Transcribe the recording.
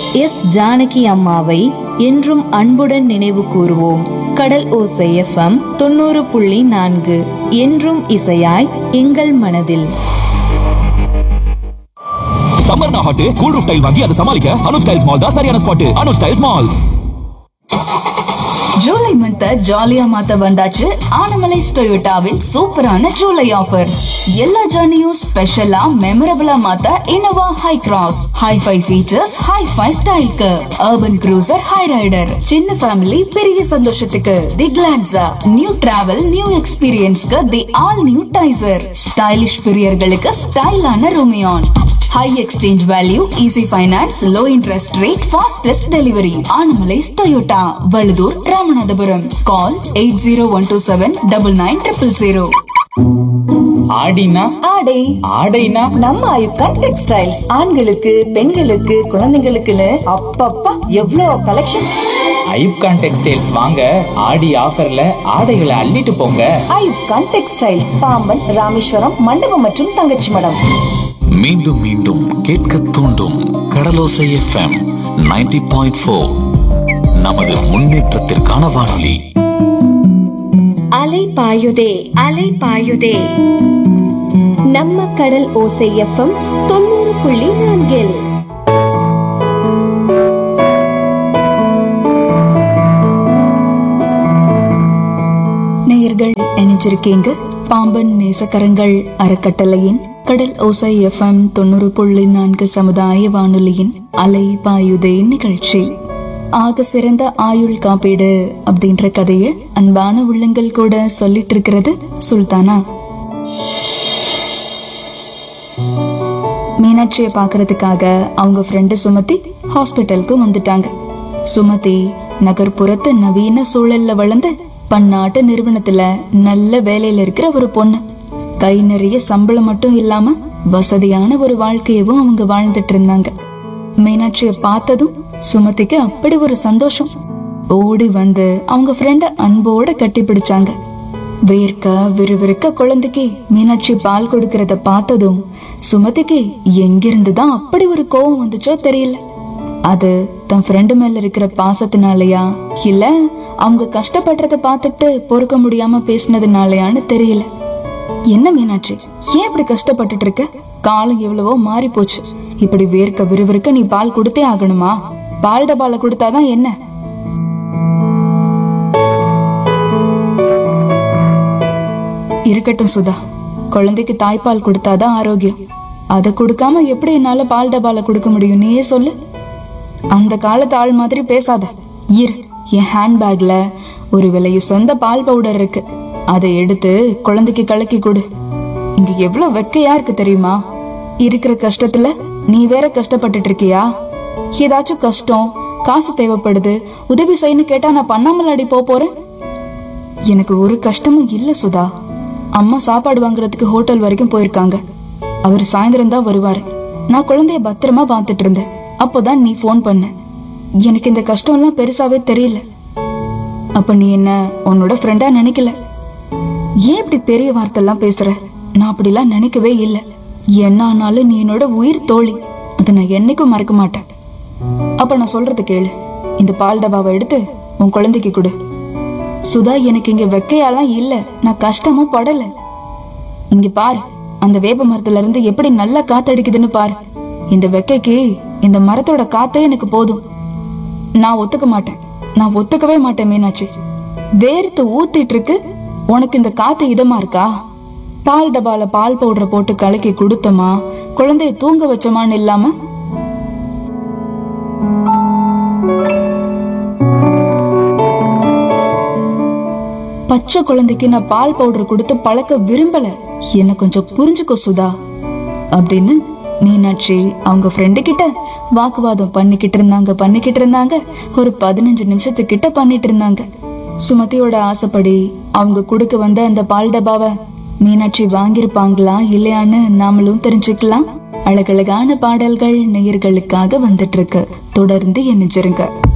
S Janaki அம்மாவை என்றும் அன்புடன் நினைவு கூறுவோம் கடல் ஓசை எஃப்எம் தொண்ணூறு புள்ளி நான்கு என்றும் இசையாய் எங்கள் மனதில் சம்மர்னா ஹாட் கூல் ரூஃப் டைல் வாங்கி அதை சமாளிக்க அனுஜ் டைல்ஸ் மால் தான் சரியான spot Anuj tiles mall July month ஜாலியா மாத்த வந்தாச்சு ஆனமலைஸ் டொயோட்டாவின் சூப்பரான ஜூலை ஆஃபர்ஸ் எல்லா ஜர்னியும் ஸ்பெஷலா மெமரபிளா மாத்த Innova Hycross hifi features hifi ஸ்டைல்க்கு அர்பன் க்ரூசர் ஹை ரைடர் சின்ன ஃபேமிலி பெரிய சந்தோஷத்துக்கு the Glanza new travel new எக்ஸ்பீரியன்ஸ்க்கு the all new Taisor stylish பிரியர்களுக்கு ஸ்டைலான Rumion high exchange value easy finance low interest rate fastest delivery Anamallais Toyota Valuthur Ramanathapuram call eight zero one two seven double nine triple zero ஆடினா ஆடை ஆடைனா நம்ம ஐப்கான் textiles ஆண்களுக்கு பெண்களுக்கு குழந்தைங்களுக்குன்னு அப்பப்பா எவ்வளோ கலெக்ஷன்ஸ் ஐப்கான் டெக்ஸ்டைல்ஸ் வாங்க ஆடி ஆஃபர்ல ஆடைகளை அள்ளிட்டு போங்க ஐப்கான் டெக்ஸ்டைல்ஸ் பாம்பன் ராமேஸ்வரம் மண்டபம் மற்றும் தங்கச்சி மடம் மீண்டும் மீண்டும் கேட்க தூண்டும் கடலோசை எஃப்எம் 90.4 பாயிண்ட் ஃபோர் நமது முன்னேற்றத்திற்கான வானொலி அலை பாயுதே அலை பாயுதே நம்ம கடல் ஓசை எஃப்எம் தொண்ணூறு புள்ளி நான்கில் நேயர்கள் இணைஞ்சிருக்கீங்க பாம்பன் நேசக்கரங்கள் அறக்கட்டளையின் கடல் ஓசை எஃப்எம் தொண்ணூறு புள்ளி நான்கு சமுதாய வானொலியின் அலை பாயுதே நிகழ்ச்சி ஆக சிறந்த ஆயுள் காப்பீடு அப்படின்ற கதைய அன்பான உள்ளங்கள் கூட சொல்லிட்டு இருக்கிறது சுல்தானா மீனாட்சியை பார்க்கறதுக்காக அவங்க ஃப்ரெண்டு சுமதி ஹாஸ்பிட்டலுக்கு வந்துட்டாங்க சுமதி நகர்ப்புறத்து நவீன சூழல்ல வளர்ந்து பன்னாட்டு நிறுவனத்துல நல்ல வேலையில இருக்கிற ஒரு பொண்ணு கை நிறைய சம்பளம் மட்டும் இல்லாம வசதியான ஒரு வாழ்க்கையவும் அவங்க வாழ்ந்துட்டு இருந்தாங்க மீனாட்சிய பார்த்ததும் சுமதிக்கு அப்படி ஒரு சந்தோஷம் ஓடி வந்து அவங்க ஃப்ரெண்ட அன்போட கட்டி பிடிச்சாங்க வேர்க்க விறுவிறுக்க குழந்தைக்கு மீனாட்சி பால் கொடுக்கறத பார்த்ததும் சுமதிக்கு எங்கிருந்து தான் அப்படி ஒரு கோவம் வந்துச்சோ தெரியல அது தன் ஃப்ரெண்டு மேல இருக்கிற பாசத்தினாலயா இல்ல அவங்க கஷ்டப்படுறத பார்த்துட்டு பொறுக்க முடியாம பேசினதுனாலயான்னு தெரியல என்ன மீனாட்சி ஏன் இப்படி கஷ்டப்பட்டுட்டு இருக்க காலம் எவ்வளவோ மாறி போச்சு இப்படி வேர்க்க விறுவிறுக்க நீ பால் கொடுத்தே ஆகணுமா பால் டபால கொடுத்தாதான் என்ன இருக்கட்டும் சுதா குழந்தைக்கு தாய்ப்பால் கொடுத்தாதான் ஆரோக்கியம் அதை கொடுக்காம எப்படி என்னால பால் டபால கொடுக்க முடியும் நீயே சொல்லு அந்த காலத்து ஆள் மாதிரி பேசாத இரு என் ஹேண்ட்பேக்ல ஒரு விலையு சொந்த பால் பவுடர் இருக்கு அதை எடுத்து குழந்தைக்கு கலக்கி கொடு இங்க எவ்வளவு வெக்கையா இருக்கு தெரியுமா இருக்கிற கஷ்டத்துல நீ வேற கஷ்டப்பட்டுட்டு இருக்கியா ஏதாச்சும் கஷ்டம் காசு தேவைப்படுது உதவி செய்யணும் கேட்டா நான் பண்ணாமல் அடி போறேன் எனக்கு ஒரு கஷ்டமும் இல்ல சுதா அம்மா சாப்பாடு வாங்குறதுக்கு ஹோட்டல் வரைக்கும் போயிருக்காங்க அவர் சாயந்தரம் தான் வருவாரு நான் குழந்தைய பத்திரமா பார்த்துட்டு இருந்தேன் அப்போதான் நீ ஃபோன் பண்ண எனக்கு இந்த கஷ்டம்லாம் பெருசாவே தெரியல அப்ப நீ என்ன உன்னோட ஃப்ரெண்டா நினைக்கல ஏன் இப்படி பெரிய வார்த்தைலாம் பேசுற நான் அப்படிலாம் நினைக்கவே இல்லை என்ன ஆனாலும் நீ என்னோட உயிர் தோழி அதை நான் என்னைக்கும் மறக்க மாட்டேன் அப்ப நான் சொல்றது கேளு இந்த பால் டப்பாவை எடுத்து உன் குழந்தைக்கு கொடு சுதா எனக்கு இங்க வெக்கையாலாம் இல்ல நான் கஷ்டமும் படல இங்க பாரு அந்த வேப்ப மரத்துல இருந்து எப்படி நல்லா காத்தடிக்குதுன்னு பாரு இந்த வெக்கைக்கு இந்த மரத்தோட காத்தே எனக்கு போதும் நான் ஒத்துக்க மாட்டேன் நான் ஒத்துக்கவே மாட்டேன் மீனாட்சி வேர்த்து ஊத்திட்டு இருக்கு உனக்கு இந்த காத்து இதமா இருக்கா பால் டபால பால் பவுடரை போட்டு கலக்கி கொடுத்தமா குழந்தைய தூங்க வச்சோமான்னு இல்லாம பச்சை குழந்தைக்கு நான் பால் பவுடர் கொடுத்து பழக்க விரும்பல என்ன கொஞ்சம் புரிஞ்சுக்கோ சுதா அப்படின்னு மீனாட்சி அவங்க ஃப்ரெண்டு கிட்ட வாக்குவாதம் பண்ணிக்கிட்டு இருந்தாங்க பண்ணிக்கிட்டு இருந்தாங்க ஒரு பதினஞ்சு நிமிஷத்துக்கிட்ட பண்ணிட்டு இருந்தாங்க சுமதியோட ஆசைப்படி அவங்க கொடுக்க வந்த அந்த பால் டப்பாவை மீனாட்சி வாங்கியிருப்பாங்களா இல்லையான்னு நாமளும் தெரிஞ்சுக்கலாம் அழகழகான பாடல்கள் நேயர்களுக்காக வந்துட்டு இருக்கு தொடர்ந்து இணைஞ்சிருங்க